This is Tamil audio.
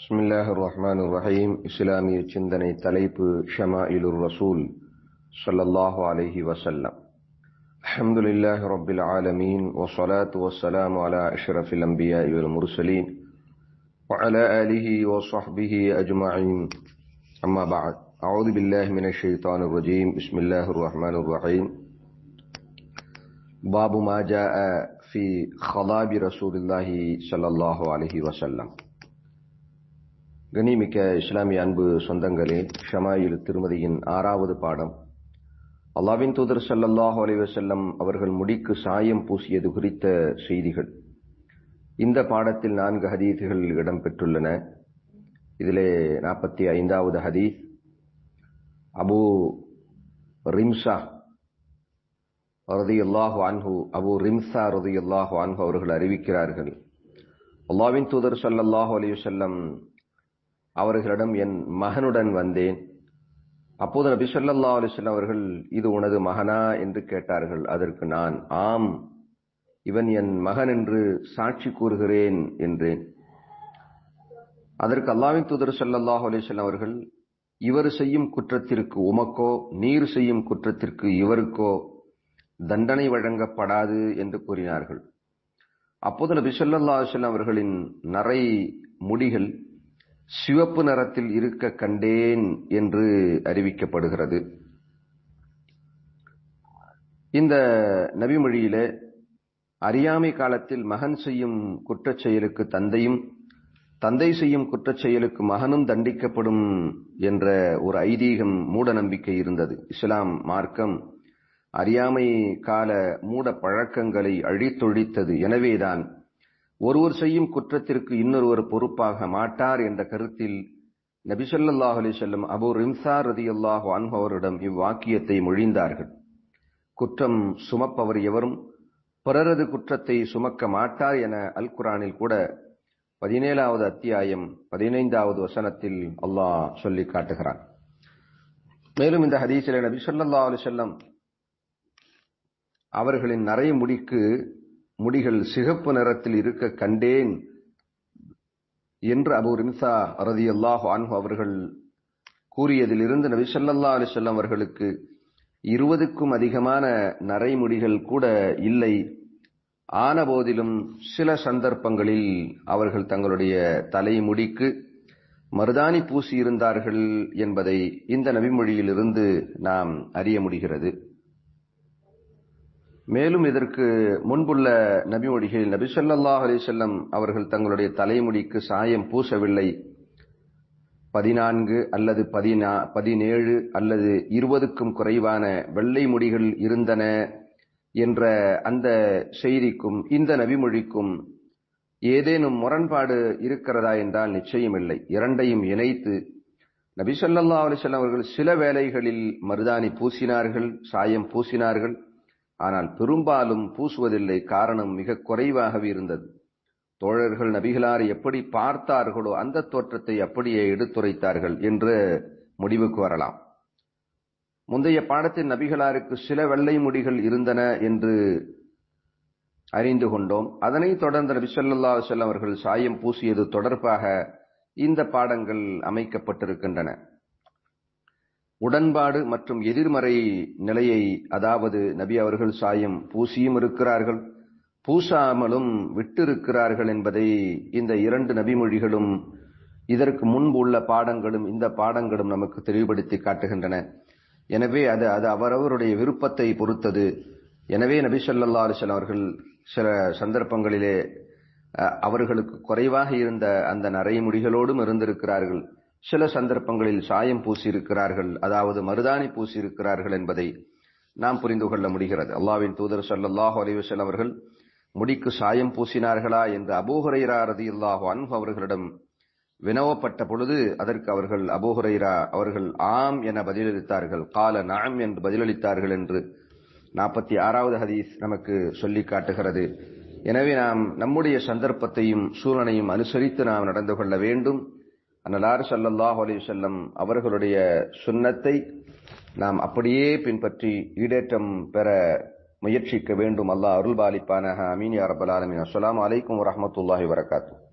بسم الله الرحمن الرحيم இஸ்லாமிய சிந்தனை தலைப்பு ஷமாயிலுர் ரசூல் ஸல்லல்லாஹு அலைஹி வஸல்லம் الحمد لله رب العالمين والصلاة والسلام على أشرف الأنبياء والمرسلين وعلى آله وصحبه أجمعين أما بعد أعوذ بالله من الشيطان الرجيم بسم الله الرحمن الرحيم باب ما جاء في خضاب رسول الله صلى الله عليه وسلم கனிமிக்க இஸ்லாமிய அன்பு சொந்தங்களே ஷமாயில் திருமதியின் ஆறாவது பாடம் அல்லாவின் தூதர் ஸல்லல்லாஹு அலைஹி வஸல்லம் அவர்கள் முடிக்கு சாயம் பூசியது குறித்த செய்திகள் இந்த பாடத்தில் நான்கு ஹதீதுகள் இடம்பெற்றுள்ளன இதிலே நாற்பத்தி ஐந்தாவது ஹதீஸ் அபு ரிம்சா ரதியல்லாஹு அன்ஹு அபு ரிம்சா ரதியல்லாஹு அன்ஹு அவர்கள் அறிவிக்கிறார்கள் அல்லாவின் தூதர் ஸல்லல்லாஹு அலைஹி வஸல்லம் அவர்களிடம் என் மகனுடன் வந்தேன் அப்போது நபி சொல்லல்லா அலிஸ்லாம் அவர்கள் இது உனது மகனா என்று கேட்டார்கள் அதற்கு நான் ஆம் இவன் என் மகன் என்று சாட்சி கூறுகிறேன் என்றேன் அதற்கு அல்லாவின் தூதர் சல்லாஹ் அலிஸ்லாம் அவர்கள் இவர் செய்யும் குற்றத்திற்கு உமக்கோ நீர் செய்யும் குற்றத்திற்கு இவருக்கோ தண்டனை வழங்கப்படாது என்று கூறினார்கள் அப்போது நபி சொல்லல்லா அலிஸ்லாம் அவர்களின் நரை முடிகள் சிவப்பு நிறத்தில் இருக்க கண்டேன் என்று அறிவிக்கப்படுகிறது இந்த நபிமொழியில அறியாமை காலத்தில் மகன் செய்யும் குற்றச் செயலுக்கு தந்தையும் தந்தை செய்யும் குற்றச் செயலுக்கு மகனும் தண்டிக்கப்படும் என்ற ஒரு ஐதீகம் மூட நம்பிக்கை இருந்தது இஸ்லாம் மார்க்கம் அறியாமை கால மூட பழக்கங்களை அழித்தொழித்தது எனவேதான் ஒருவர் செய்யும் குற்றத்திற்கு இன்னொருவர் பொறுப்பாக மாட்டார் என்ற கருத்தில் நபிசல்லாஹ் அலி செல்லம் அபு ரிம்சா ரதி அல்லாஹு அன்பவரிடம் இவ்வாக்கியத்தை மொழிந்தார்கள் குற்றம் சுமப்பவர் எவரும் பிறரது குற்றத்தை சுமக்க மாட்டார் என அல் குரானில் கூட பதினேழாவது அத்தியாயம் பதினைந்தாவது வசனத்தில் அல்லாஹ் சொல்லி காட்டுகிறான் மேலும் இந்த ஹதீசில நபி சொல்லா அலி செல்லம் அவர்களின் நரை முடிக்கு முடிகள் சிகப்பு நிறத்தில் இருக்க கண்டேன் என்று அபு ரிம்சா ரதி அல்லாஹு அன்ஹு அவர்கள் கூறியதிலிருந்து நபி சொல்லல்லா அலிசல்லாம் அவர்களுக்கு இருபதுக்கும் அதிகமான நரைமுடிகள் கூட இல்லை ஆன போதிலும் சில சந்தர்ப்பங்களில் அவர்கள் தங்களுடைய தலைமுடிக்கு மருதாணி பூசி இருந்தார்கள் என்பதை இந்த நபிமொழியிலிருந்து நாம் அறிய முடிகிறது மேலும் இதற்கு முன்புள்ள நபிமொழிகளில் நபி சொல்லாஹ் அலிசல்லம் அவர்கள் தங்களுடைய தலைமுடிக்கு சாயம் பூசவில்லை பதினான்கு அல்லது பதினா பதினேழு அல்லது இருபதுக்கும் குறைவான வெள்ளை முடிகள் இருந்தன என்ற அந்த செய்திக்கும் இந்த நபிமொழிக்கும் ஏதேனும் முரண்பாடு இருக்கிறதா என்றால் நிச்சயமில்லை இரண்டையும் இணைத்து நபி சொல்லா அலிசல்லாம் அவர்கள் சில வேளைகளில் மருதாணி பூசினார்கள் சாயம் பூசினார்கள் ஆனால் பெரும்பாலும் பூசுவதில்லை காரணம் மிக குறைவாகவே இருந்தது தோழர்கள் நபிகளார் எப்படி பார்த்தார்களோ அந்த தோற்றத்தை அப்படியே எடுத்துரைத்தார்கள் என்று முடிவுக்கு வரலாம் முந்தைய பாடத்தில் நபிகளாருக்கு சில வெள்ளை முடிகள் இருந்தன என்று அறிந்து கொண்டோம் அதனைத் தொடர்ந்து நபி சொல்லா செல்லம் அவர்கள் சாயம் பூசியது தொடர்பாக இந்த பாடங்கள் அமைக்கப்பட்டிருக்கின்றன உடன்பாடு மற்றும் எதிர்மறை நிலையை அதாவது நபி அவர்கள் சாயம் பூசியும் இருக்கிறார்கள் பூசாமலும் விட்டிருக்கிறார்கள் என்பதை இந்த இரண்டு நபிமொழிகளும் இதற்கு முன்பு உள்ள பாடங்களும் இந்த பாடங்களும் நமக்கு தெளிவுபடுத்தி காட்டுகின்றன எனவே அது அது அவரவருடைய விருப்பத்தை பொறுத்தது எனவே நபி சொல்லா அலிசல் அவர்கள் சில சந்தர்ப்பங்களிலே அவர்களுக்கு குறைவாக இருந்த அந்த நரைமுடிகளோடும் இருந்திருக்கிறார்கள் சில சந்தர்ப்பங்களில் சாயம் பூசியிருக்கிறார்கள் அதாவது மருதாணி பூசியிருக்கிறார்கள் என்பதை நாம் புரிந்து கொள்ள முடிகிறது அல்லாவின் தூதர் சல்லாஹூ அலிவசல் அவர்கள் முடிக்கு சாயம் பூசினார்களா என்று அபோஹரைரா ரதி அல்லாஹு அன்பு அவர்களிடம் வினவப்பட்ட பொழுது அதற்கு அவர்கள் அபோஹரைரா அவர்கள் ஆம் என பதிலளித்தார்கள் கால நாம் என்று பதிலளித்தார்கள் என்று நாற்பத்தி ஆறாவது ஹதீஸ் நமக்கு சொல்லி காட்டுகிறது எனவே நாம் நம்முடைய சந்தர்ப்பத்தையும் சூழலையும் அனுசரித்து நாம் நடந்து கொள்ள வேண்டும் அன்னலார் சல்லல்லாஹ் அலி செல்லம் அவர்களுடைய சுண்ணத்தை நாம் அப்படியே பின்பற்றி ஈடேற்றம் பெற முயற்சிக்க வேண்டும் அல்லாஹ் அருள்பாலிப்பான அமீன் யாரபல் ஆலமின் அஸ்லாம் அலைக்கும் வரமத்துல்லாஹி வரகாத்தூ